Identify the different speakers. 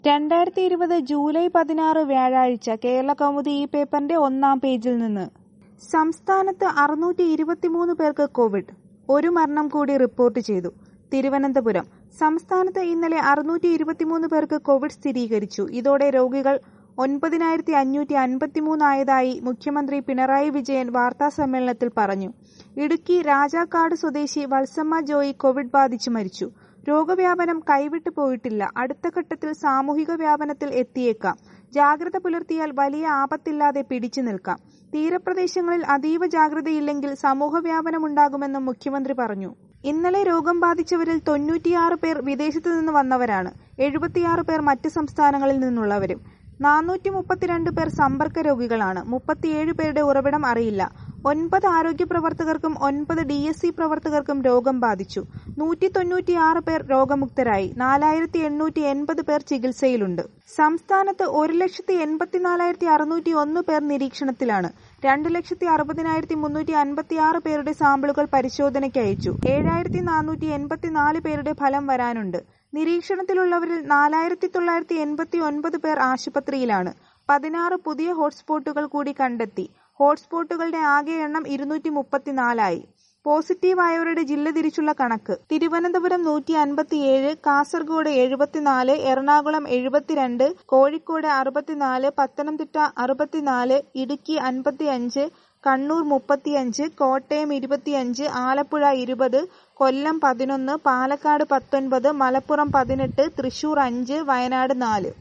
Speaker 1: രണ്ടായിരത്തി ഇരുപത് ജൂലൈ പതിനാറ് വ്യാഴാഴ്ച കേരളകൗമുദി ഈ പേപ്പറിന്റെ ഒന്നാം പേജിൽ നിന്ന് സംസ്ഥാനത്ത് അറുന്നൂറ്റി ഇരുപത്തിമൂന്ന് പേർക്ക് കോവിഡ് ഒരു മരണം കൂടി റിപ്പോർട്ട് ചെയ്തു തിരുവനന്തപുരം സംസ്ഥാനത്ത് ഇന്നലെ അറുന്നൂറ്റി ഇരുപത്തിമൂന്ന് പേർക്ക് കോവിഡ് സ്ഥിരീകരിച്ചു ഇതോടെ രോഗികൾ ഒൻപതിനായിരത്തി അഞ്ഞൂറ്റി അൻപത്തിമൂന്നായതായി മുഖ്യമന്ത്രി പിണറായി വിജയൻ വാർത്താസമ്മേളനത്തിൽ പറഞ്ഞു ഇടുക്കി രാജാക്കാട് സ്വദേശി വത്സമ്മ ജോയി കോവിഡ് ബാധിച്ചു മരിച്ചു രോഗവ്യാപനം കൈവിട്ടു പോയിട്ടില്ല അടുത്ത ഘട്ടത്തിൽ സാമൂഹിക വ്യാപനത്തിൽ എത്തിയേക്കാം ജാഗ്രത പുലർത്തിയാൽ വലിയ ആപത്തില്ലാതെ പിടിച്ചു നിൽക്കാം തീരപ്രദേശങ്ങളിൽ അതീവ ജാഗ്രതയില്ലെങ്കിൽ സമൂഹ വ്യാപനമുണ്ടാകുമെന്നും മുഖ്യമന്ത്രി പറഞ്ഞു ഇന്നലെ രോഗം ബാധിച്ചവരിൽ തൊണ്ണൂറ്റിയാറ് പേർ വിദേശത്തു നിന്ന് വന്നവരാണ് എഴുപത്തിയാറ് പേർ മറ്റ് സംസ്ഥാനങ്ങളിൽ നിന്നുള്ളവരും നാനൂറ്റി മുപ്പത്തിരണ്ട് പേർ സമ്പർക്ക രോഗികളാണ് മുപ്പത്തിയേഴ് പേരുടെ ഉറവിടം അറിയില്ല ഒൻപത് ആരോഗ്യ പ്രവർത്തകർക്കും ഒൻപത് ഡി എസ് സി പ്രവർത്തകർക്കും രോഗം ബാധിച്ചു നൂറ്റി തൊണ്ണൂറ്റിയാറ് പേർ രോഗമുക്തരായി നാലായിരത്തി എണ്ണൂറ്റി എൺപത് പേർ ചികിത്സയിലുണ്ട് സംസ്ഥാനത്ത് ഒരു ലക്ഷത്തി എൺപത്തിനാലായിരത്തി അറുന്നൂറ്റി ഒന്ന് പേർ നിരീക്ഷണത്തിലാണ് രണ്ട് ലക്ഷത്തി അറുപതിനായിരത്തി മുന്നൂറ്റി അൻപത്തിയാറ് പേരുടെ സാമ്പിളുകൾ പരിശോധനയ്ക്ക് അയച്ചു ഏഴായിരത്തി നാനൂറ്റി എൺപത്തിനാല് പേരുടെ ഫലം വരാനുണ്ട് നിരീക്ഷണത്തിലുള്ളവരിൽ നാലായിരത്തി തൊള്ളായിരത്തി എൺപത്തി ഒൻപത് പേർ ആശുപത്രിയിലാണ് പതിനാറ് പുതിയ ഹോട്ട്സ്പോട്ടുകൾ കൂടി കണ്ടെത്തി ഹോട്ട്സ്പോട്ടുകളുടെ ആകെ എണ്ണം ഇരുന്നൂറ്റി മുപ്പത്തിനാലായി പോസിറ്റീവായവരുടെ ജില്ല തിരിച്ചുള്ള കണക്ക് തിരുവനന്തപുരം നൂറ്റി അൻപത്തിയേഴ് കാസർഗോഡ് എഴുപത്തിനാല് എറണാകുളം എഴുപത്തിരണ്ട് കോഴിക്കോട് അറുപത്തിനാല് പത്തനംതിട്ട അറുപത്തിനാല് ഇടുക്കി അൻപത്തിയഞ്ച് കണ്ണൂർ മുപ്പത്തിയഞ്ച് കോട്ടയം ഇരുപത്തിയഞ്ച് ആലപ്പുഴ ഇരുപത് കൊല്ലം പതിനൊന്ന് പാലക്കാട് പത്തൊൻപത് മലപ്പുറം പതിനെട്ട് തൃശൂർ അഞ്ച് വയനാട് നാല്